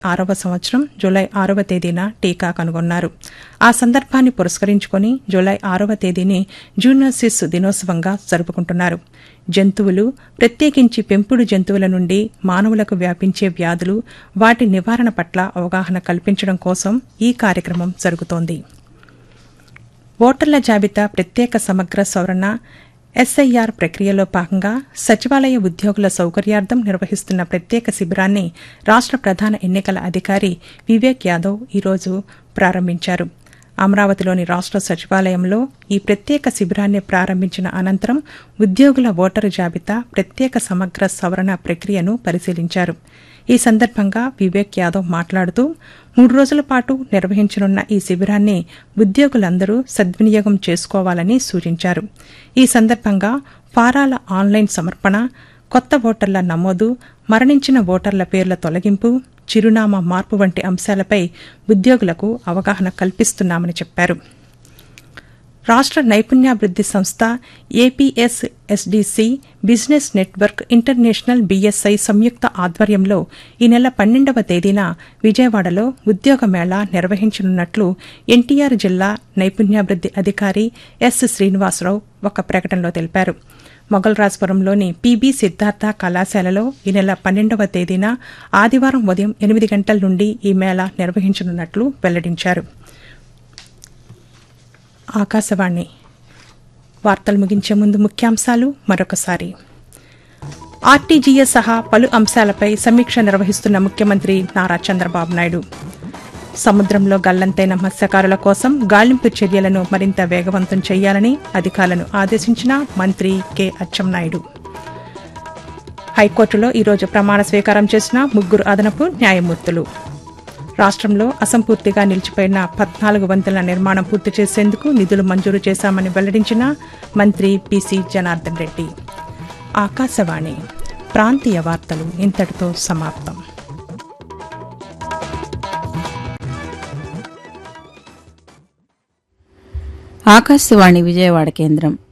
ఆరవ సంవత్సరం జూలై ఆరవ తేదీన టీకా కనుగొన్నారు ఆ సందర్భాన్ని పురస్కరించుకొని జూలై ఆరవ తేదీని జూనోసిస్ దినోత్సవంగా జరుపుకుంటున్నారు జంతువులు ప్రత్యేకించి పెంపుడు జంతువుల నుండి మానవులకు వ్యాపించే వ్యాధులు వాటి నివారణ పట్ల అవగాహన కల్పించడం కోసం ఈ కార్యక్రమం జరుగుతోంది ఓటర్ల జాబితా ప్రత్యేక సమగ్ర సవరణ ఎస్ఐఆర్ ప్రక్రియలో భాగంగా సచివాలయ ఉద్యోగుల సౌకర్యార్థం నిర్వహిస్తున్న ప్రత్యేక శిబిరాన్ని రాష్ట ప్రధాన ఎన్నికల అధికారి వివేక్ యాదవ్ ఈరోజు ప్రారంభించారు అమరావతిలోని రాష్ట సచివాలయంలో ఈ ప్రత్యేక శిబిరాన్ని ప్రారంభించిన అనంతరం ఉద్యోగుల ఓటరు జాబితా ప్రత్యేక సమగ్ర సవరణ ప్రక్రియను పరిశీలించారు ఈ సందర్భంగా వివేక్ యాదవ్ మాట్లాడుతూ మూడు రోజుల పాటు నిర్వహించనున్న ఈ శిబిరాన్ని ఉద్యోగులందరూ సద్వినియోగం చేసుకోవాలని సూచించారు ఈ సందర్భంగా ఫారాల ఆన్లైన్ సమర్పణ కొత్త ఓటర్ల నమోదు మరణించిన ఓటర్ల పేర్ల తొలగింపు చిరునామా మార్పు వంటి అంశాలపై ఉద్యోగులకు అవగాహన కల్పిస్తున్నామని చెప్పారు రాష్ట నైపుణ్యాభివృద్ది సంస్థ APS SDC business network international BSI సంయుక్త ఆధ్వర్యంలో ఈ నెల పన్నెండవ తేదీన విజయవాడలో ఉద్యోగ మేళా నిర్వహించనున్నట్లు ఎన్టీఆర్ జిల్లా నైపుణ్యాభివృద్ది అధికారి ఎస్ శ్రీనివాసరావు ఒక ప్రకటనలో తెలిపారు మొగల్రాజ్పురంలోని పీబీ సిద్ధార్థ కళాశాలలో ఈ నెల పన్నెండవ తేదీన ఆదివారం ఉదయం ఎనిమిది గంటల నుండి ఈ మేళా నిర్వహించనున్నట్లు వెల్లడించారు ఆకాశవాణి వార్తలు ముగించే ముందు ముఖ్యాంశాలు మరొకసారి ఆర్టీజీఎస్ సహా పలు అంశాలపై సమీక్ష నిర్వహిస్తున్న ముఖ్యమంత్రి నారా చంద్రబాబు నాయుడు సముద్రంలో గల్లంతైన మత్స్యకారుల కోసం గాలింపు చర్యలను మరింత వేగవంతం చేయాలని అధికారులను ఆదేశించిన మంత్రి కె అచ్చెన్నాయుడు హైకోర్టులో ఈరోజు ప్రమాణ స్వీకారం చేసిన ముగ్గురు అదనపు న్యాయమూర్తులు రాష్ట్రంలో అసంపూర్తిగా నిలిచిపోయిన పద్నాలుగు వంతుల నిర్మాణం పూర్తి చేసేందుకు నిధులు మంజూరు చేశామని వెల్లడించిన మంత్రి పిసి జనార్దన్ రెడ్డి ఆకాశవాణి ప్రాంతీయ వార్తలు ఇంతటితో సమాప్తం ఆకాశవాణి విజయవాడ కేంద్రం